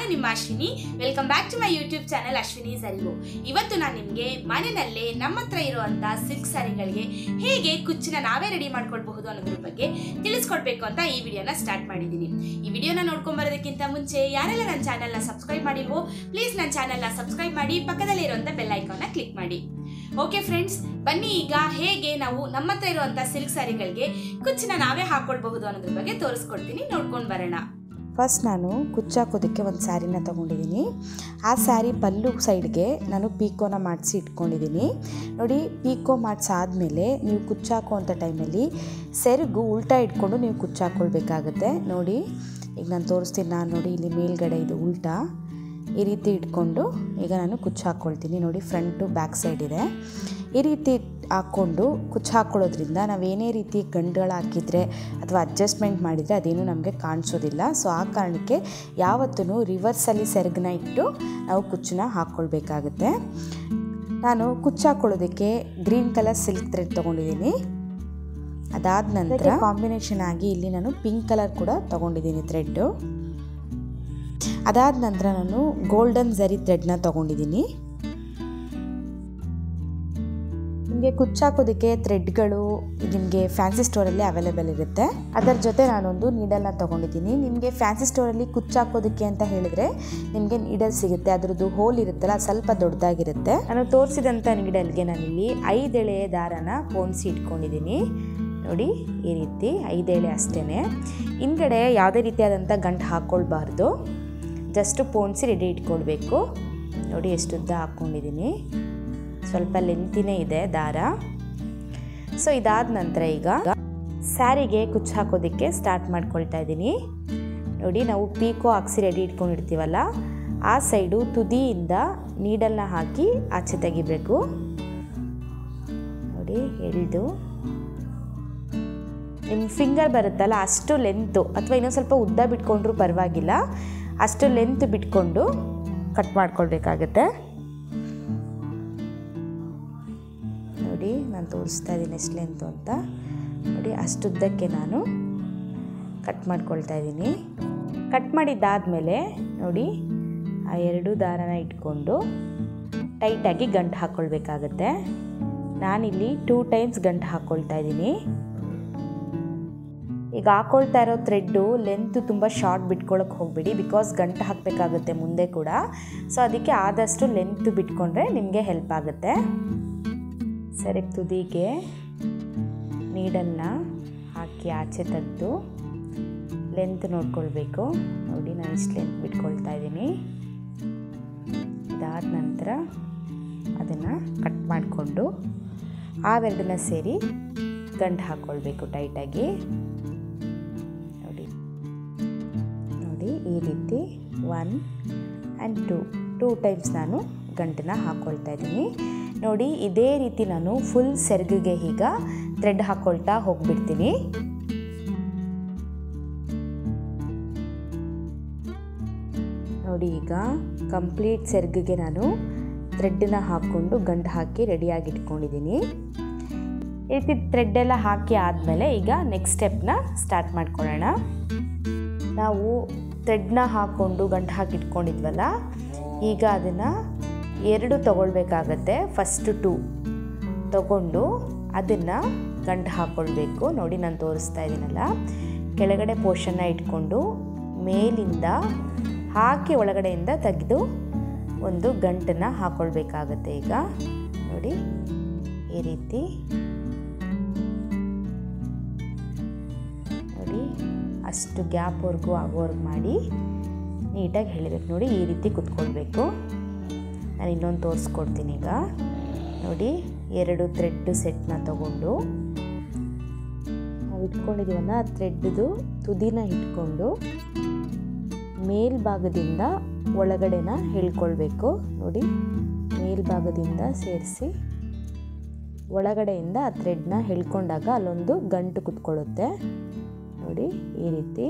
ನಾನು ನಿಮ್ಮ Ashwini welcome back to my YouTube channel Ashwini ಸರಿವು ಇವತ್ತು ನಾನು ನಿಮಗೆ ಮನೆಯಲ್ಲೇ ನಮ್ಮ ಹತ್ರ ಇರುವಂಥ ಸಿಲ್ಕ್ ಸ್ಯಾರಿಗಳಿಗೆ ಹೇಗೆ ಕುಚ್ಚನ್ನ ನಾವೇ ರೆಡಿ ಮಾಡ್ಕೊಳ್ಬಹುದು ಅನ್ನೋದ್ರ ಬಗ್ಗೆ ತಿಳಿಸ್ಕೊಡ್ಬೇಕು ಅಂತ ಈ ವಿಡಿಯೋನ ಸ್ಟಾರ್ಟ್ ಮಾಡಿದ್ದೀನಿ ಈ ವಿಡಿಯೋನ ನೋಡ್ಕೊಂಡ್ ಬರೋದಕ್ಕಿಂತ ಮುಂಚೆ ಯಾರೆಲ್ಲ ನನ್ನ ಚಾನಲ್ನ ಸಬ್ಸ್ಕ್ರೈಬ್ ಮಾಡಿಲ್ವೋ ಪ್ಲೀಸ್ ನನ್ನ ಚಾನಲ್ನ ಸಬ್ಸ್ಕ್ರೈಬ್ ಮಾಡಿ ಪಕ್ಕದಲ್ಲೇ ಇರುವಂಥ ಬೆಲ್ ಐಕಾನ್ನ ಕ್ಲಿಕ್ ಮಾಡಿ ಓಕೆ ಫ್ರೆಂಡ್ಸ್ ಬನ್ನಿ ಈಗ ಹೇಗೆ ನಾವು ನಮ್ಮ ಹತ್ರ ಇರುವಂಥ ಸಿಲ್ಕ್ ಸ್ಯಾರಿಗಳಿಗೆ ಕುಚ್ಚನ್ನ ನಾವೇ ಹಾಕೊಳ್ಬಹುದು ಅನ್ನೋದ್ರ ಬಗ್ಗೆ ತೋರಿಸ್ಕೊಡ್ತೀನಿ ನೋಡ್ಕೊಂಡು ಬರೋಣ ಫಸ್ಟ್ ನಾನು ಕುಚ್ಚಾಕೋದಕ್ಕೆ ಒಂದು ಸ್ಯಾರಿನ ತೊಗೊಂಡಿದ್ದೀನಿ ಆ ಸ್ಯಾರಿ ಪಲ್ಲು ಸೈಡ್ಗೆ ನಾನು ಪೀಕೋನ ಮಾಡಿಸಿ ಇಟ್ಕೊಂಡಿದ್ದೀನಿ ನೋಡಿ ಪೀಕೋ ಮಾಡಿಸಾದ್ಮೇಲೆ ನೀವು ಕುಚ್ಚಾಕೋ ಅಂಥ ಟೈಮಲ್ಲಿ ಸೆರಗು ಉಲ್ಟಾ ಇಟ್ಕೊಂಡು ನೀವು ಕುಚ್ಚಾಕೊಳ್ಬೇಕಾಗತ್ತೆ ನೋಡಿ ಈಗ ನಾನು ತೋರಿಸ್ತೀನಿ ನಾನು ನೋಡಿ ಇಲ್ಲಿ ಮೇಲ್ಗಡೆ ಇದು ಉಲ್ಟಾ ಈ ರೀತಿ ಇಟ್ಕೊಂಡು ಈಗ ನಾನು ಕುಚ್ಚು ಹಾಕ್ಕೊಳ್ತೀನಿ ನೋಡಿ ಫ್ರಂಟು ಬ್ಯಾಕ್ ಸೈಡ್ ಇದೆ ಈ ರೀತಿ ಹಾಕ್ಕೊಂಡು ಕುಚ್ಚು ಹಾಕ್ಕೊಳ್ಳೋದ್ರಿಂದ ನಾವೇನೇ ರೀತಿ ಗಂಡುಗಳು ಹಾಕಿದರೆ ಅಥವಾ ಅಡ್ಜಸ್ಟ್ಮೆಂಟ್ ಮಾಡಿದರೆ ಅದೇನು ನಮಗೆ ಕಾಣಿಸೋದಿಲ್ಲ ಸೊ ಆ ಕಾರಣಕ್ಕೆ ಯಾವತ್ತೂ ರಿವರ್ಸಲ್ಲಿ ಸೆರಗನ್ನ ಇಟ್ಟು ನಾವು ಕುಚ್ಚನ್ನ ಹಾಕ್ಕೊಳ್ಬೇಕಾಗುತ್ತೆ ನಾನು ಕುಚ್ಚು ಹಾಕ್ಕೊಳ್ಳೋದಕ್ಕೆ ಗ್ರೀನ್ ಕಲರ್ ಸಿಲ್ಕ್ ಥ್ರೆಡ್ ತೊಗೊಂಡಿದ್ದೀನಿ ಅದಾದ ನಂತರ ಕಾಂಬಿನೇಷನ್ ಆಗಿ ಇಲ್ಲಿ ನಾನು ಪಿಂಕ್ ಕಲರ್ ಕೂಡ ತೊಗೊಂಡಿದ್ದೀನಿ ಥ್ರೆಡ್ಡು ಅದಾದ ನಂತರ ನಾನು ಗೋಲ್ಡನ್ ಝರಿ ಥ್ರೆಡ್ನ ತೊಗೊಂಡಿದ್ದೀನಿ ನಿಮಗೆ ಕುಚ್ಚಾಕೋದಕ್ಕೆ ಥ್ರೆಡ್ಗಳು ನಿಮಗೆ ಫ್ಯಾನ್ಸಿ ಸ್ಟೋರಲ್ಲಿ ಅವೈಲೇಬಲ್ ಇರುತ್ತೆ ಅದರ ಜೊತೆ ನಾನೊಂದು ನೀಡಲ್ನ ತೊಗೊಂಡಿದ್ದೀನಿ ನಿಮಗೆ ಫ್ಯಾನ್ಸಿ ಸ್ಟೋರಲ್ಲಿ ಕುಚ್ಚಾಕೋದಕ್ಕೆ ಅಂತ ಹೇಳಿದ್ರೆ ನಿಮಗೆ ನೀಡಲ್ ಸಿಗುತ್ತೆ ಅದರದ್ದು ಹೋಲ್ ಇರುತ್ತಲ್ಲ ಅದು ಸ್ವಲ್ಪ ದೊಡ್ಡದಾಗಿರುತ್ತೆ ನಾನು ತೋರಿಸಿದಂಥ ನೀಡಲ್ಗೆ ನಾನಿಲ್ಲಿ ಐದೆಳೆ ದಾರನ ಪೋಣಿಸಿ ಇಟ್ಕೊಂಡಿದ್ದೀನಿ ನೋಡಿ ಈ ರೀತಿ ಐದೇಳೆ ಅಷ್ಟೇ ಹಿಂದ್ಗಡೆ ಯಾವುದೇ ರೀತಿಯಾದಂಥ ಗಂಟು ಹಾಕ್ಕೊಳ್ಬಾರ್ದು ಜಸ್ಟು ಪೋಣಿಸಿ ರೆಡಿ ಇಟ್ಕೊಳ್ಬೇಕು ನೋಡಿ ಎಷ್ಟು ಉದ್ದ ಹಾಕ್ಕೊಂಡಿದ್ದೀನಿ ಸ್ವಲ್ಪ ಲೆಂತಿನೇ ಇದೆ ದಾರ ಸೊ ಇದಾದ ನಂತರ ಈಗ ಸ್ಯಾರಿಗೆ ಕುಚ್ಚು ಹಾಕೋದಕ್ಕೆ ಸ್ಟಾರ್ಟ್ ಮಾಡ್ಕೊಳ್ತಾ ಇದ್ದೀನಿ ನೋಡಿ ನಾವು ಪೀಕೋ ಹಾಕ್ಸಿ ರೆಡಿ ಇಟ್ಕೊಂಡಿರ್ತೀವಲ್ಲ ಆ ಸೈಡು ತುದಿಯಿಂದ ನೀಡಲ್ನ ಹಾಕಿ ಆಚೆ ತೆಗಿಬೇಕು ನೋಡಿ ಎಳ್ದು ನಿಮ್ಮ ಫಿಂಗರ್ ಬರುತ್ತಲ್ಲ ಅಷ್ಟು ಲೆಂತು ಅಥವಾ ಇನ್ನೊಂದು ಸ್ವಲ್ಪ ಉದ್ದ ಬಿಟ್ಕೊಂಡ್ರೂ ಪರವಾಗಿಲ್ಲ ಅಷ್ಟು ಲೆಂತ್ ಬಿಟ್ಕೊಂಡು ಕಟ್ ಮಾಡ್ಕೊಳ್ಬೇಕಾಗತ್ತೆ ನೋಡಿ ನಾನು ತೋರಿಸ್ತಾ ಇದ್ದೀನಿ ಎಷ್ಟು ಲೆಂತು ಅಂತ ನೋಡಿ ಅಷ್ಟುದ್ದಕ್ಕೆ ನಾನು ಕಟ್ ಮಾಡ್ಕೊಳ್ತಾ ಇದ್ದೀನಿ ಕಟ್ ಮಾಡಿದ್ದಾದಮೇಲೆ ನೋಡಿ ಆ ಎರಡು ದಾರನ ಇಟ್ಕೊಂಡು ಟೈಟಾಗಿ ಗಂಟು ಹಾಕ್ಕೊಳ್ಬೇಕಾಗತ್ತೆ ನಾನಿಲ್ಲಿ ಟೂ ಟೈಮ್ಸ್ ಗಂಟು ಹಾಕ್ಕೊಳ್ತಾ ಇದ್ದೀನಿ ಈಗ ಹಾಕ್ಕೊಳ್ತಾ ಇರೋ ಥ್ರೆಡ್ಡು ಲೆಂತ್ ತುಂಬ ಶಾರ್ಟ್ ಬಿಟ್ಕೊಳಕ್ಕೆ ಹೋಗಬೇಡಿ ಬಿಕಾಸ್ ಗಂಟು ಹಾಕಬೇಕಾಗುತ್ತೆ ಮುಂದೆ ಕೂಡ ಸೊ ಅದಕ್ಕೆ ಆದಷ್ಟು ಲೆಂತ್ ಬಿಟ್ಕೊಂಡ್ರೆ ನಿಮಗೆ ಹೆಲ್ಪ್ ಆಗುತ್ತೆ ಸರಿ ತುದಿಗೆ ನೀಡಲ್ನ ಹಾಕಿ ಆಚೆ ತೆಗೆದು ಲೆಂತ್ ನೋಡ್ಕೊಳ್ಬೇಕು ನೋಡಿ ನಾನು ಇಷ್ಟು ಲೆಂತ್ ಬಿಟ್ಕೊಳ್ತಾ ಇದ್ದೀನಿ ಇದಾದ ನಂತರ ಅದನ್ನು ಕಟ್ ಮಾಡಿಕೊಂಡು ಅವೆರಡನ್ನ ಸೇರಿ ಗಂಟು ಹಾಕ್ಕೊಳ್ಬೇಕು ಟೈಟಾಗಿ ನೋಡಿ ನೋಡಿ ಈ ರೀತಿ one and two two times ನಾನು ಗಂಟನ್ನ ಹಾಕ್ಕೊಳ್ತಾ ಇದ್ದೀನಿ ನೋಡಿ ಇದೇ ರೀತಿ ನಾನು ಫುಲ್ ಸೆರಗಿಗೆ ಈಗ ಥ್ರೆಡ್ ಹಾಕ್ಕೊಳ್ತಾ ಹೋಗ್ಬಿಡ್ತೀನಿ ನೋಡಿ ಈಗ ಕಂಪ್ಲೀಟ್ ಸೆರಗಿಗೆ ನಾನು ಥ್ರೆಡ್ಡನ್ನ ಹಾಕ್ಕೊಂಡು ಗಂಟು ಹಾಕಿ ರೆಡಿಯಾಗಿ ಇಟ್ಕೊಂಡಿದ್ದೀನಿ ಈ ರೀತಿ ಥ್ರೆಡ್ ಎಲ್ಲ ಹಾಕಿ ಆದಮೇಲೆ ಈಗ ನೆಕ್ಸ್ಟ್ ಸ್ಟೆಪ್ನ ಸ್ಟಾರ್ಟ್ ಮಾಡ್ಕೊಳ್ಳೋಣ ನಾವು ಥ್ರೆಡ್ನ ಹಾಕ್ಕೊಂಡು ಗಂಟು ಹಾಕಿ ಇಟ್ಕೊಂಡಿದ್ವಲ್ಲ ಈಗ ಅದನ್ನು ಎರಡು ತಗೊಳ್ಬೇಕಾಗತ್ತೆ ಫಸ್ಟು ಟೂ ತಗೊಂಡು ಅದನ್ನು ಗಂಟು ಹಾಕ್ಕೊಳ್ಬೇಕು ನೋಡಿ ನಾನು ತೋರಿಸ್ತಾ ಇದ್ದೀನಲ್ಲ ಕೆಳಗಡೆ ಪೋರ್ಷನ್ನ ಇಟ್ಕೊಂಡು ಮೇಲಿಂದ ಹಾಕಿ ಒಳಗಡೆಯಿಂದ ತೆಗೆದು ಒಂದು ಗಂಟನ್ನು ಹಾಕ್ಕೊಳ್ಬೇಕಾಗತ್ತೆ ಈಗ ನೋಡಿ ಈ ರೀತಿ ನೋಡಿ ಅಷ್ಟು ಗ್ಯಾಪ್ವರೆಗೂ ಆಗೋವರೆಗೂ ಮಾಡಿ ನೀಟಾಗಿ ಹೇಳಿಬೇಕು ನೋಡಿ ಈ ರೀತಿ ಕುತ್ಕೊಳ್ಬೇಕು ನಾನು ಇನ್ನೊಂದು ತೋರಿಸ್ಕೊಡ್ತೀನಿ ಈಗ ನೋಡಿ ಎರಡು ಥ್ರೆಡ್ ಸೆಟ್ನ ತಗೊಂಡು ನಾವು ಇಟ್ಕೊಂಡಿದ್ದೀವಲ್ಲ ಆ ಥ್ರೆಡ್ದು ತುದಿನ ಇಟ್ಕೊಂಡು ಮೇಲ್ಭಾಗದಿಂದ ಒಳಗಡೆನ ಹೇಳ್ಕೊಳ್ಬೇಕು ನೋಡಿ ಮೇಲ್ಭಾಗದಿಂದ ಸೇರಿಸಿ ಒಳಗಡೆಯಿಂದ ಆ ಥ್ರೆಡ್ನ ಹೇಳ್ಕೊಂಡಾಗ ಅಲ್ಲೊಂದು ಗಂಟು ಕುತ್ಕೊಳ್ಳುತ್ತೆ ನೋಡಿ ಈ ರೀತಿ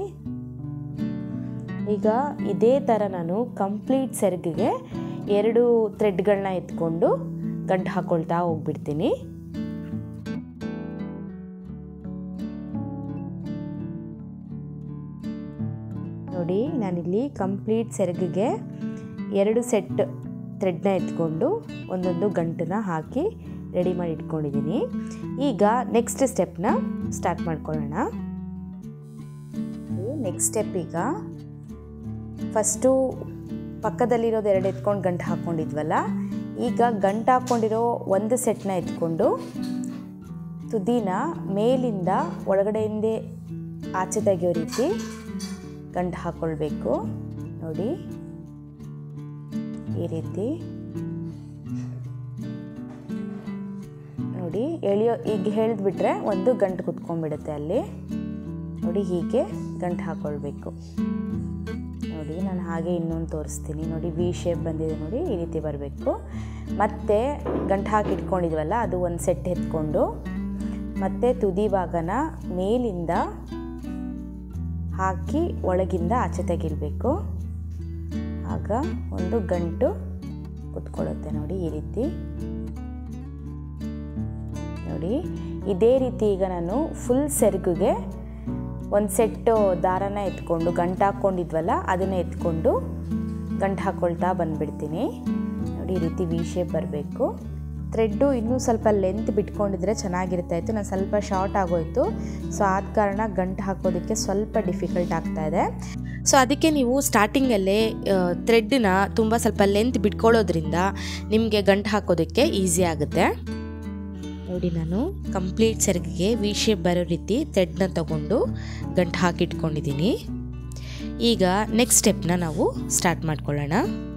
ಈಗ ಇದೇ ಥರ ನಾನು ಕಂಪ್ಲೀಟ್ ಸೆರಗಿಗೆ ಎರಡು ಥ್ರೆಡ್ಗಳನ್ನ ಎತ್ಕೊಂಡು ಗಂಟು ಹಾಕ್ಕೊಳ್ತಾ ಹೋಗ್ಬಿಡ್ತೀನಿ ನೋಡಿ ನೋಡಿ ನಾನಿಲ್ಲಿ ಕಂಪ್ಲೀಟ್ ಸೆರಗಿಗೆ ಎರಡು ಸೆಟ್ ಥ್ರೆಡ್ನ ಎತ್ಕೊಂಡು ಒಂದೊಂದು ಗಂಟನ್ನ ಹಾಕಿ ರೆಡಿ ಮಾಡಿ ಇಟ್ಕೊಂಡಿದ್ದೀನಿ ಈಗ ನೆಕ್ಸ್ಟ್ ಸ್ಟೆಪ್ನ ಸ್ಟಾರ್ಟ್ ಮಾಡ್ಕೊಳ್ಳೋಣ ನೆಕ್ಸ್ಟ್ ಸ್ಟೆಪ್ ಈಗ ಫಸ್ಟು ಪಕ್ಕದಲ್ಲಿರೋದು ಎರಡು ಎತ್ಕೊಂಡು ಗಂಟು ಹಾಕ್ಕೊಂಡಿದ್ವಲ್ಲ ಈಗ ಗಂಟು ಹಾಕ್ಕೊಂಡಿರೋ ಒಂದು ಸೆಟ್ನ ಎತ್ಕೊಂಡು ತುದಿನ ಮೇಲಿಂದ ಒಳಗಡೆಯಿಂದ ಆಚೆ ತೆಗೆಯೋ ರೀತಿ ಗಂಟು ಹಾಕ್ಕೊಳ್ಬೇಕು ನೋಡಿ ಈ ರೀತಿ ನೋಡಿ ಎಳೆಯೋ ಈಗ ಹೇಳಿದ್ಬಿಟ್ರೆ ಒಂದು ಗಂಟು ಕುತ್ಕೊಂಡ್ಬಿಡುತ್ತೆ ಅಲ್ಲಿ ನೋಡಿ ಹೀಗೆ ಗಂಟು ಹಾಕ್ಕೊಳ್ಬೇಕು ನೋಡಿ ನಾನು ಹಾಗೆ ಇನ್ನೊಂದು ತೋರಿಸ್ತೀನಿ ನೋಡಿ ವಿ ಶೇಪ್ ಬಂದಿದೆ ನೋಡಿ ಈ ರೀತಿ ಬರಬೇಕು ಮತ್ತೆ ಗಂಟು ಹಾಕಿ ಇಟ್ಕೊಂಡಿದ್ವಲ್ಲ ಅದು ಒಂದು ಸೆಟ್ ಎತ್ಕೊಂಡು ಮತ್ತು ತುದಿ ಭಾಗನ ಮೇಲಿಂದ ಹಾಕಿ ಒಳಗಿಂದ ಆಚೆ ತೆಗಿಲ್ಬೇಕು ಆಗ ಒಂದು ಗಂಟು ಕುತ್ಕೊಳ್ಳುತ್ತೆ ನೋಡಿ ಈ ರೀತಿ ನೋಡಿ ಇದೇ ರೀತಿ ಈಗ ನಾನು ಫುಲ್ ಸೆರಗಿಗೆ ಒಂದು ಸೆಟ್ಟು ದಾರನ ಎತ್ಕೊಂಡು ಗಂಟು ಹಾಕ್ಕೊಂಡಿದ್ವಲ್ಲ ಅದನ್ನು ಎತ್ಕೊಂಡು ಗಂಟು ಹಾಕ್ಕೊಳ್ತಾ ಬಂದುಬಿಡ್ತೀನಿ ನೋಡಿ ಈ ರೀತಿ ವಿ ಶೇಪ್ ಬರಬೇಕು ಥ್ರೆಡ್ಡು ಇನ್ನೂ ಸ್ವಲ್ಪ ಲೆಂತ್ ಬಿಟ್ಕೊಂಡಿದ್ರೆ ಚೆನ್ನಾಗಿರ್ತಾ ಇತ್ತು ನಾನು ಸ್ವಲ್ಪ ಶಾರ್ಟ್ ಆಗೋಯ್ತು ಸೊ ಆದ ಕಾರಣ ಗಂಟು ಹಾಕೋದಕ್ಕೆ ಸ್ವಲ್ಪ ಡಿಫಿಕಲ್ಟ್ ಆಗ್ತಾ ಇದೆ ಸೊ ಅದಕ್ಕೆ ನೀವು ಸ್ಟಾರ್ಟಿಂಗಲ್ಲೇ ಥ್ರೆಡ್ನ ತುಂಬ ಸ್ವಲ್ಪ ಲೆಂತ್ ಬಿಟ್ಕೊಳ್ಳೋದ್ರಿಂದ ನಿಮಗೆ ಗಂಟು ಹಾಕೋದಕ್ಕೆ ಈಸಿ ಆಗುತ್ತೆ ನೋಡಿ ನಾನು ಕಂಪ್ಲೀಟ್ ಸೆರಗಿಗೆ ವಿ ಶೇಪ್ ಬರೋ ರೀತಿ ಥ್ರೆಡ್ನ ತಗೊಂಡು ಗಂಟು ಹಾಕಿಟ್ಕೊಂಡಿದ್ದೀನಿ ಈಗ ನೆಕ್ಸ್ಟ್ ಸ್ಟೆಪ್ನ ನಾವು ಸ್ಟಾರ್ಟ್ ಮಾಡ್ಕೊಳ್ಳೋಣ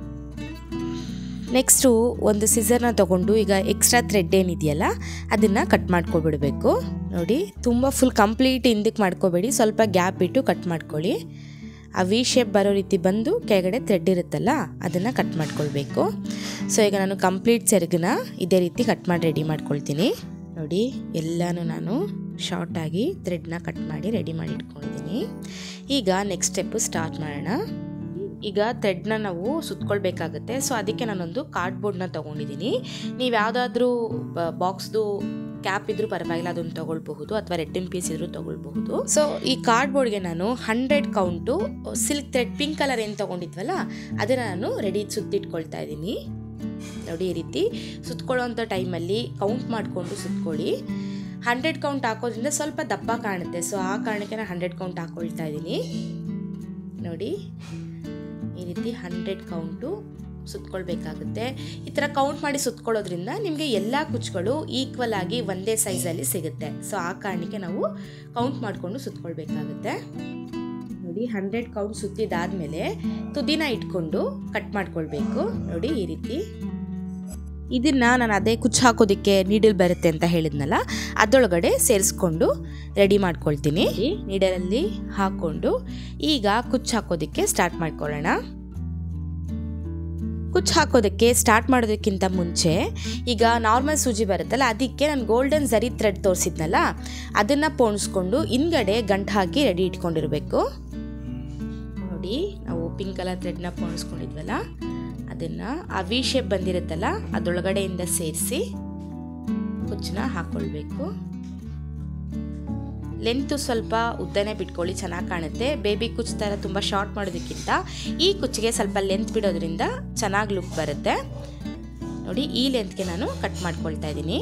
ನೆಕ್ಸ್ಟು ಒಂದು ಸಿಸರ್ನ ತಗೊಂಡು ಈಗ ಎಕ್ಸ್ಟ್ರಾ ಥ್ರೆಡ್ ಏನಿದೆಯಲ್ಲ ಅದನ್ನು ಕಟ್ ಮಾಡ್ಕೊಬಿಡಬೇಕು ನೋಡಿ ತುಂಬ ಫುಲ್ ಕಂಪ್ಲೀಟ್ ಹಿಂದಕ್ಕೆ ಮಾಡ್ಕೋಬೇಡಿ ಸ್ವಲ್ಪ ಗ್ಯಾಪ್ ಇಟ್ಟು ಕಟ್ ಮಾಡ್ಕೊಳ್ಳಿ ಆ ವಿ ಶೇಪ್ ಬರೋ ರೀತಿ ಬಂದು ಕೆಳಗಡೆ ಥ್ರೆಡ್ ಇರುತ್ತಲ್ಲ ಅದನ್ನು ಕಟ್ ಮಾಡ್ಕೊಳ್ಬೇಕು ಸೊ ಈಗ ನಾನು ಕಂಪ್ಲೀಟ್ ಸೆರಗನ್ನ ಇದೇ ರೀತಿ ಕಟ್ ಮಾಡಿ ರೆಡಿ ಮಾಡ್ಕೊಳ್ತೀನಿ ನೋಡಿ ಎಲ್ಲನೂ ನಾನು ಶಾರ್ಟಾಗಿ ಥ್ರೆಡ್ನ ಕಟ್ ಮಾಡಿ ರೆಡಿ ಮಾಡಿ ಇಟ್ಕೊಂಡಿದ್ದೀನಿ ಈಗ ನೆಕ್ಸ್ಟ್ ಸ್ಟೆಪ್ಪು ಸ್ಟಾರ್ಟ್ ಮಾಡೋಣ ಈಗ ಥ್ರೆಡ್ನ ನಾವು ಸುತ್ಕೊಳ್ಬೇಕಾಗುತ್ತೆ ಸೊ ಅದಕ್ಕೆ ನಾನೊಂದು ಕಾರ್ಡ್ಬೋರ್ಡ್ನ ತೊಗೊಂಡಿದ್ದೀನಿ ನೀವು ಯಾವುದಾದ್ರೂ ಬಾಕ್ಸ್ದು ಕ್ಯಾಪ್ ಇದ್ರೂ ಪರವಾಗಿಲ್ಲ ಅದನ್ನು ತೊಗೊಳ್ಬಹುದು ಅಥವಾ ರೆಟ್ಟಿನ್ ಪೀಸ್ ಇದ್ರೂ ತೊಗೊಳ್ಬಹುದು ಸೊ ಈ ಕಾರ್ಡ್ಬೋರ್ಡ್ಗೆ ನಾನು hundred count silk thread pink colour ಏನು ತೊಗೊಂಡಿದ್ವಲ್ಲ ಅದನ್ನು ನಾನು ರೆಡಿ ಸುತ್ತಿಟ್ಕೊಳ್ತಾ ಇದ್ದೀನಿ ನೋಡಿ ಈ ರೀತಿ ಸುತ್ಕೊಳ್ಳೋಂಥ ಟೈಮಲ್ಲಿ ಕೌಂಟ್ ಮಾಡಿಕೊಂಡು ಸುತ್ಕೊಳ್ಳಿ ಹಂಡ್ರೆಡ್ ಕೌಂಟ್ ಹಾಕೋದ್ರಿಂದ ಸ್ವಲ್ಪ ದಪ್ಪ ಕಾಣುತ್ತೆ ಸೊ ಆ ಕಾರಣಕ್ಕೆ ನಾನು ಹಂಡ್ರೆಡ್ ಕೌಂಟ್ ಹಾಕ್ಕೊಳ್ತಾ ಇದ್ದೀನಿ ನೋಡಿ ಈ ರೀತಿ ಹಂಡ್ರೆಡ್ ಕೌಂಟು ಸುತ್ಕೊಳ್ಬೇಕಾಗುತ್ತೆ ಈ ಥರ ಕೌಂಟ್ ಮಾಡಿ ಸುತ್ಕೊಳ್ಳೋದ್ರಿಂದ ನಿಮಗೆ ಎಲ್ಲ ಕುಚ್ಚುಗಳು ಈಕ್ವಲ್ ಆಗಿ ಒಂದೇ ಸೈಜಲ್ಲಿ ಸಿಗುತ್ತೆ ಸೊ ಆ ಕಾರಣಕ್ಕೆ ನಾವು ಕೌಂಟ್ ಮಾಡಿಕೊಂಡು ಸುತ್ಕೊಳ್ಬೇಕಾಗುತ್ತೆ ನೋಡಿ ಹಂಡ್ರೆಡ್ ಕೌಂಟ್ ಸುತ್ತಿದಾದ್ಮೇಲೆ ತುದಿನ ಇಟ್ಕೊಂಡು ಕಟ್ ಮಾಡ್ಕೊಳ್ಬೇಕು ನೋಡಿ ಈ ರೀತಿ ಇದನ್ನ ನಾನು ಅದೇ ಕುಚ್ಚು ಹಾಕೋದಕ್ಕೆ ನೀಡಲ್ ಬರುತ್ತೆ ಅಂತ ಹೇಳಿದ್ನಲ್ಲ ಅದರೊಳಗಡೆ ಸೇರಿಸ್ಕೊಂಡು ರೆಡಿ ಮಾಡ್ಕೊಳ್ತೀನಿ ನೀಡಲಲ್ಲಿ ಹಾಕ್ಕೊಂಡು ಈಗ ಕುಚ್ಚು ಹಾಕೋದಕ್ಕೆ ಸ್ಟಾರ್ಟ್ ಮಾಡ್ಕೊಳ್ಳೋಣ ಕುಚ್ಚು ಹಾಕೋದಕ್ಕೆ ಸ್ಟಾರ್ಟ್ ಮಾಡೋದಕ್ಕಿಂತ ಮುಂಚೆ ಈಗ ನಾರ್ಮಲ್ ಸೂಜಿ ಬರುತ್ತಲ್ಲ ಅದಕ್ಕೆ ನಾನು ಗೋಲ್ಡನ್ ಝರಿ ಥ್ರೆಡ್ ತೋರಿಸಿದ್ನಲ್ಲ ಅದನ್ನು ಪೋಣಿಸ್ಕೊಂಡು ಹಿಂದ್ಗಡೆ ಗಂಟು ಹಾಕಿ ರೆಡಿ ಇಟ್ಕೊಂಡಿರಬೇಕು ನೋಡಿ ನಾವು ಪಿಂಕ್ ಕಲರ್ ಥ್ರೆಡ್ನ ಪೋಣಿಸ್ಕೊಂಡಿದ್ವಲ್ಲ ಅದನ್ನು ಆ ವಿ ಶೇಪ್ ಬಂದಿರುತ್ತಲ್ಲ ಅದರೊಳಗಡೆಯಿಂದ ಸೇರಿಸಿ ಕುಚ್ಚನ್ನ ಹಾಕ್ಕೊಳ್ಬೇಕು ಲೆಂತು ಸ್ವಲ್ಪ ಉದ್ದನೆ ಬಿಟ್ಕೊಳ್ಳಿ ಚೆನ್ನಾಗಿ ಕಾಣುತ್ತೆ ಬೇಬಿ ಕುಚ್ಚು ಥರ ತುಂಬ ಶಾರ್ಟ್ ಮಾಡೋದಕ್ಕಿಂತ ಈ ಕುಚ್ಚಿಗೆ ಸ್ವಲ್ಪ ಲೆಂತ್ ಬಿಡೋದ್ರಿಂದ ಚೆನ್ನಾಗಿ ಲುಕ್ ಬರುತ್ತೆ ನೋಡಿ ಈ ಲೆಂತ್ಗೆ ನಾನು ಕಟ್ ಮಾಡ್ಕೊಳ್ತಾ ಇದ್ದೀನಿ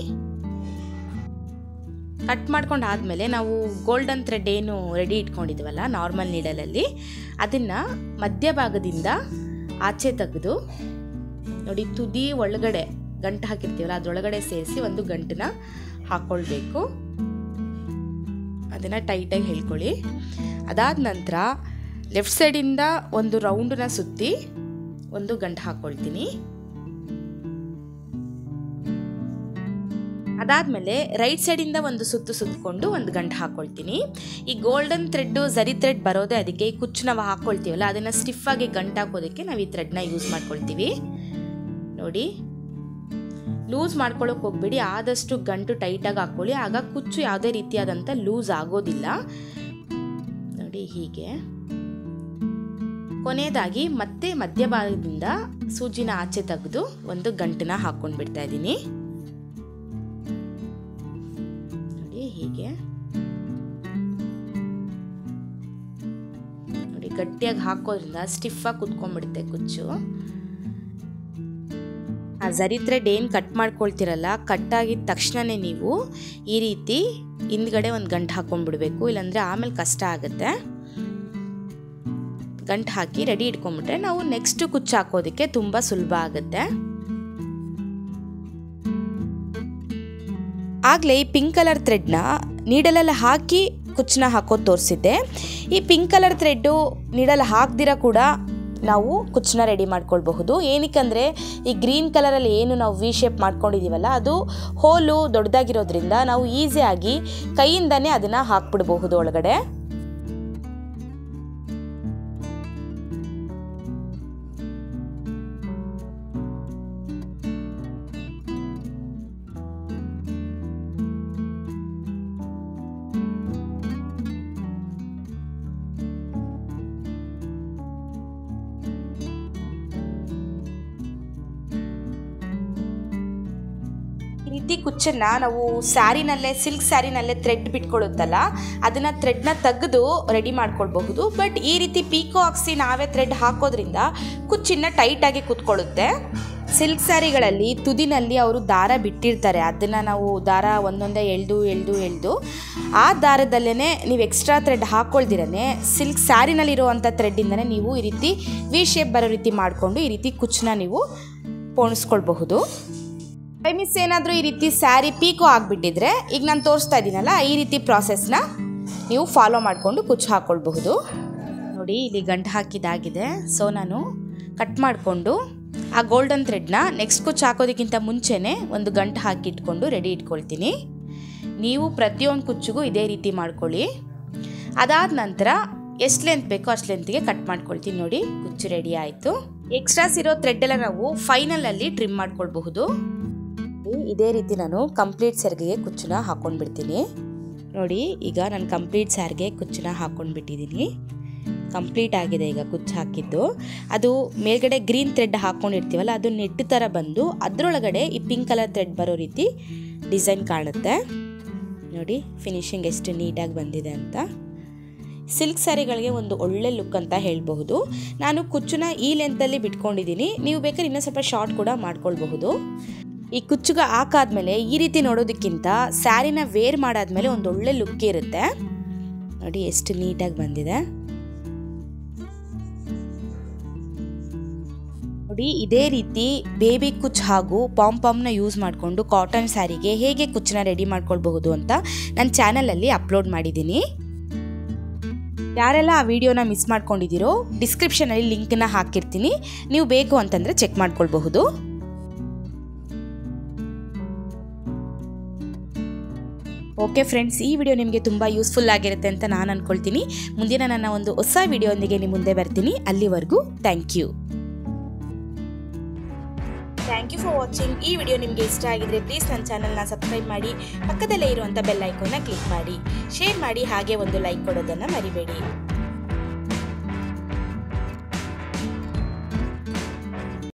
ಕಟ್ ಮಾಡ್ಕೊಂಡು ಆದಮೇಲೆ ನಾವು ಗೋಲ್ಡನ್ ಥ್ರೆಡ್ ಏನು ರೆಡಿ ಇಟ್ಕೊಂಡಿದ್ವಲ್ಲ ನಾರ್ಮಲ್ ನೀಡಲಲ್ಲಿ ಅದನ್ನು ಮಧ್ಯಭಾಗದಿಂದ ಆಚೆ ತೆಗೆದು ನೋಡಿ ತುದಿ ಒಳಗಡೆ ಗಂಟು ಹಾಕಿರ್ತೀವಲ್ಲ ಅದರೊಳಗಡೆ ಸೇರಿಸಿ ಒಂದು ಗಂಟನ್ನ ಹಾಕ್ಕೊಳ್ಬೇಕು ಅದನ್ನು ಟೈಟಾಗಿ ಹೇಳ್ಕೊಳ್ಳಿ ಅದಾದ ನಂತರ ಲೆಫ್ಟ್ ಸೈಡಿಂದ ಒಂದು ರೌಂಡನ್ನ ಸುತ್ತಿ ಒಂದು ಗಂಟು ಹಾಕ್ಕೊಳ್ತೀನಿ ಅದಾದಮೇಲೆ ರೈಟ್ ಸೈಡಿಂದ ಒಂದು ಸುತ್ತು ಸುತ್ತಕೊಂಡು ಒಂದು ಗಂಟು ಹಾಕ್ಕೊಳ್ತೀನಿ ಈ ಗೋಲ್ಡನ್ ಥ್ರೆಡ್ಡು ಝರಿ ಥ್ರೆಡ್ ಬರೋದೇ ಅದಕ್ಕೆ ಈ ಕುಚ್ಚು ನಾವು ಹಾಕ್ಕೊಳ್ತೀವಲ್ಲ ಅದನ್ನು ಸ್ಟಿಫಾಗಿ ಗಂಟು ಹಾಕೋದಕ್ಕೆ ನಾವು ಈ ಥ್ರೆಡ್ನ ಯೂಸ್ ಮಾಡ್ಕೊಳ್ತೀವಿ ನೋಡಿ ಲೂಸ್ ಮಾಡ್ಕೊಳ್ಳೋಕೆ ಹೋಗ್ಬೇಡಿ ಆದಷ್ಟು ಗಂಟು ಟೈಟಾಗಿ ಹಾಕ್ಕೊಳ್ಳಿ ಆಗ ಕುಚ್ಚು ಯಾವುದೇ ರೀತಿಯಾದಂಥ ಲೂಸ್ ಆಗೋದಿಲ್ಲ ನೋಡಿ ಹೀಗೆ ಕೊನೆಯದಾಗಿ ಮತ್ತೆ ಮಧ್ಯಭಾಗದಿಂದ ಸೂಜಿನ ಆಚೆ ತೆಗೆದು ಒಂದು ಗಂಟನ್ನ ಹಾಕ್ಕೊಂಡು ಬಿಡ್ತಾ ಇದ್ದೀನಿ ನೋಡಿ ಹೀಗೆ ನೋಡಿ ಗಟ್ಟಿಯಾಗಿ ಹಾಕೋದ್ರಿಂದ ಸ್ಟಿಫಾಗಿ ಕುತ್ಕೊಂಡ್ಬಿಡುತ್ತೆ ಕುಚ್ಚು ಆ ಝರಿ ಥ್ರೆಡ್ ಏನು ಕಟ್ ಮಾಡ್ಕೊಳ್ತಿರಲ್ಲ ಕಟ್ ಆಗಿದ ತಕ್ಷಣವೇ ನೀವು ಈ ರೀತಿ ಹಿಂದ್ಗಡೆ ಒಂದು ಗಂಟು ಹಾಕೊಂಡ್ಬಿಡ್ಬೇಕು ಇಲ್ಲಾಂದರೆ ಆಮೇಲೆ ಕಷ್ಟ ಆಗುತ್ತೆ ಗಂಟು ಹಾಕಿ ರೆಡಿ ಇಟ್ಕೊಂಡ್ಬಿಟ್ರೆ ನಾವು ನೆಕ್ಸ್ಟ್ ಕುಚ್ಚು ಹಾಕೋದಕ್ಕೆ ತುಂಬ ಸುಲಭ ಆಗುತ್ತೆ ಆಗಲೇ ಈ ಪಿಂಕ್ ಕಲರ್ ಥ್ರೆಡ್ನ ನೀಡಲೆಲ್ಲ ಹಾಕಿ ಕುಚ್ಚನ್ನ ಹಾಕೋದು ತೋರಿಸಿದ್ದೆ ಈ ಪಿಂಕ್ ಕಲರ್ ಥ್ರೆಡ್ಡು ನೀಡಲ್ ಹಾಕ್ದಿರ ಕೂಡ ನಾವು ಕುಚ್ಚನ್ನ ರೆಡಿ ಮಾಡ್ಕೊಳ್ಬಹುದು ಏನಕ್ಕಂದರೆ ಈ ಗ್ರೀನ್ ಕಲರಲ್ಲಿ ಏನು ನಾವು ವಿ ಶೇಪ್ ಮಾಡ್ಕೊಂಡಿದ್ದೀವಲ್ಲ ಅದು ಹೋಲು ದೊಡ್ಡದಾಗಿರೋದ್ರಿಂದ ನಾವು ಈಸಿಯಾಗಿ ಕೈಯಿಂದನೇ ಅದನ್ನು ಹಾಕ್ಬಿಡ್ಬಹುದು ಒಳಗಡೆ ಈ ರೀತಿ ಕುಚ್ಚನ್ನ ನಾವು ಸ್ಯಾರಿನಲ್ಲೇ ಸಿಲ್ಕ್ ಸ್ಯಾರಿನಲ್ಲೇ ಥ್ರೆಡ್ ಬಿಟ್ಕೊಳ್ಳುತ್ತಲ್ಲ ಅದನ್ನು ಥ್ರೆಡ್ನ ತೆಗೆದು ರೆಡಿ ಮಾಡ್ಕೊಳ್ಬಹುದು ಬಟ್ ಈ ರೀತಿ ಪೀಕೋ ಹಾಕ್ಸಿ ನಾವೇ ಥ್ರೆಡ್ ಹಾಕೋದ್ರಿಂದ ಕುಚ್ಚಿನ ಟೈಟಾಗಿ ಕುತ್ಕೊಳ್ಳುತ್ತೆ ಸಿಲ್ಕ್ ಸ್ಯಾರಿಗಳಲ್ಲಿ ತುದಿನಲ್ಲಿ ಅವರು ದಾರ ಬಿಟ್ಟಿರ್ತಾರೆ ಅದನ್ನು ನಾವು ದಾರ ಒಂದೊಂದೇ ಎಳ್ದು ಎಳ್ದು ಎಳ್ದು ಆ ದಾರದಲ್ಲೇ ನೀವು ಎಕ್ಸ್ಟ್ರಾ ಥ್ರೆಡ್ ಹಾಕ್ಕೊಳ್ದಿರೇ ಸಿಲ್ಕ್ ಸ್ಯಾರಿನಲ್ಲಿರುವಂಥ ಥ್ರೆಡ್ಡಿಂದನೇ ನೀವು ಈ ರೀತಿ ವಿ ಶೇಪ್ ಬರೋ ರೀತಿ ಮಾಡಿಕೊಂಡು ಈ ರೀತಿ ಕುಚ್ಚನ್ನ ನೀವು ಪೋಣಿಸ್ಕೊಳ್ಬಹುದು ಬೈ ಮಿಸ್ ಏನಾದರೂ ಈ ರೀತಿ ಸ್ಯಾರಿ ಪೀಕೋ ಆಗಿಬಿಟ್ಟಿದ್ರೆ ಈಗ ನಾನು ತೋರಿಸ್ತಾ ಇದ್ದೀನಲ್ಲ ಈ ರೀತಿ ಪ್ರಾಸೆಸ್ನ ನೀವು ಫಾಲೋ ಮಾಡಿಕೊಂಡು ಕುಚ್ಚು ಹಾಕ್ಕೊಳ್ಬಹುದು ನೋಡಿ ಇಲ್ಲಿ ಗಂಟು ಹಾಕಿದಾಗಿದೆ ಸೊ ನಾನು ಕಟ್ ಮಾಡಿಕೊಂಡು ಆ ಗೋಲ್ಡನ್ ಥ್ರೆಡ್ನ ನೆಕ್ಸ್ಟ್ ಕುಚ್ಚು ಹಾಕೋದಕ್ಕಿಂತ ಮುಂಚೆನೇ ಒಂದು ಗಂಟು ಹಾಕಿಟ್ಕೊಂಡು ರೆಡಿ ಇಟ್ಕೊಳ್ತೀನಿ ನೀವು ಪ್ರತಿಯೊಂದು ಕುಚ್ಚಿಗೂ ಇದೇ ರೀತಿ ಮಾಡ್ಕೊಳ್ಳಿ ಅದಾದ ನಂತರ ಎಷ್ಟು ಲೆಂತ್ ಬೇಕೋ ಅಷ್ಟು ಲೆಂತ್ಗೆ ಕಟ್ ಮಾಡ್ಕೊಳ್ತೀನಿ ನೋಡಿ ಕುಚ್ಚು ರೆಡಿ ಆಯಿತು ಎಕ್ಸ್ಟ್ರಾಸ್ ಇರೋ ಥ್ರೆಡ್ ಎಲ್ಲ ನಾವು ಫೈನಲಲ್ಲಿ ಟ್ರಿಮ್ ಮಾಡ್ಕೊಳ್ಬಹುದು ಇದೇ ರೀತಿ ನಾನು ಕಂಪ್ಲೀಟ್ ಸೆರ್ಗಿಗೆ ಕುಚ್ಚನ್ನ ಹಾಕ್ಕೊಂಡ್ಬಿಡ್ತೀನಿ ನೋಡಿ ಈಗ ನಾನು ಕಂಪ್ಲೀಟ್ ಸ್ಯಾರ್ಗೆ ಕುಚ್ಚನ್ನ ಹಾಕ್ಕೊಂಡ್ಬಿಟ್ಟಿದ್ದೀನಿ ಕಂಪ್ಲೀಟ್ ಆಗಿದೆ ಈಗ ಕುಚ್ಚು ಹಾಕಿದ್ದು ಅದು ಮೇಲ್ಗಡೆ ಗ್ರೀನ್ ಥ್ರೆಡ್ ಹಾಕ್ಕೊಂಡಿರ್ತೀವಲ್ಲ ಅದು ನೆಟ್ ಥರ ಬಂದು ಅದರೊಳಗಡೆ ಈ ಪಿಂಕ್ ಕಲರ್ ಥ್ರೆಡ್ ಬರೋ ರೀತಿ ಡಿಸೈನ್ ಕಾಣುತ್ತೆ ನೋಡಿ ಫಿನಿಶಿಂಗ್ ಎಷ್ಟು ನೀಟಾಗಿ ಬಂದಿದೆ ಅಂತ ಸಿಲ್ಕ್ ಸ್ಯಾರಿಗಳಿಗೆ ಒಂದು ಒಳ್ಳೆ ಲುಕ್ ಅಂತ ಹೇಳಬಹುದು ನಾನು ಕುಚ್ಚನ್ನ ಈ ಲೆಂತಲ್ಲಿ ಬಿಟ್ಕೊಂಡಿದ್ದೀನಿ ನೀವು ಬೇಕಾದ್ರೆ ಇನ್ನೂ ಸ್ವಲ್ಪ ಶಾರ್ಟ್ ಕೂಡ ಮಾಡ್ಕೊಳ್ಬಹುದು ಈ ಕುಚ್ಚುಗ ಹಾಕಾದ್ಮೇಲೆ ಈ ರೀತಿ ನೋಡೋದಕ್ಕಿಂತ ಸ್ಯಾರಿನ ವೇರ್ ಮಾಡಾದ್ಮೇಲೆ ಒಂದು ಒಳ್ಳೆ ಲುಕ್ ಇರುತ್ತೆ ನೋಡಿ ಎಷ್ಟು ನೀಟಾಗಿ ಬಂದಿದೆ ನೋಡಿ ಇದೇ ರೀತಿ ಬೇಬಿ ಕುಚ್ ಹಾಗೂ ಪಾಮ್ ಪಾಮ್ನ ಯೂಸ್ ಮಾಡಿಕೊಂಡು ಕಾಟನ್ ಸ್ಯಾರಿಗೆ ಹೇಗೆ ಕುಚ್ಚನ್ನ ರೆಡಿ ಮಾಡ್ಕೊಳ್ಬಹುದು ಅಂತ ನನ್ನ ಚಾನಲಲ್ಲಿ ಅಪ್ಲೋಡ್ ಮಾಡಿದ್ದೀನಿ ಯಾರೆಲ್ಲ ಆ ವಿಡಿಯೋನ ಮಿಸ್ ಮಾಡ್ಕೊಂಡಿದ್ದೀರೋ ಡಿಸ್ಕ್ರಿಪ್ಷನಲ್ಲಿ ಲಿಂಕ್ನ ಹಾಕಿರ್ತೀನಿ ನೀವು ಬೇಕು ಅಂತಂದರೆ ಚೆಕ್ ಮಾಡ್ಕೊಳ್ಬಹುದು ಓಕೆ ಫ್ರೆಂಡ್ಸ್ ಈ ವಿಡಿಯೋ ನಿಮಗೆ ತುಂಬ ಯೂಸ್ಫುಲ್ ಆಗಿರುತ್ತೆ ಅಂತ ನಾನು ಅಂದ್ಕೊಳ್ತೀನಿ ಮುಂದಿನ ನನ್ನ ಒಂದು ಹೊಸ ವಿಡಿಯೋಂದಿಗೆ ನಿಮ್ಮ ಮುಂದೆ ಬರ್ತೀನಿ ಅಲ್ಲಿವರೆಗೂ thank you thank you for watching ಈ ವಿಡಿಯೋ ನಿಮಗೆ ಇಷ್ಟ ಆಗಿದ್ರೆ ಪ್ಲೀಸ್ ನನ್ನ ಚಾನಲ್ನ ಸಬ್ಸ್ಕ್ರೈಬ್ ಮಾಡಿ ಪಕ್ಕದಲ್ಲೇ ಇರುವಂಥ ಬೆಲ್ ಐಕಾನ್ನ ಕ್ಲಿಕ್ ಮಾಡಿ ಶೇರ್ ಮಾಡಿ ಹಾಗೆ ಒಂದು ಲೈಕ್ ಕೊಡೋದನ್ನು ಮರಿಬೇಡಿ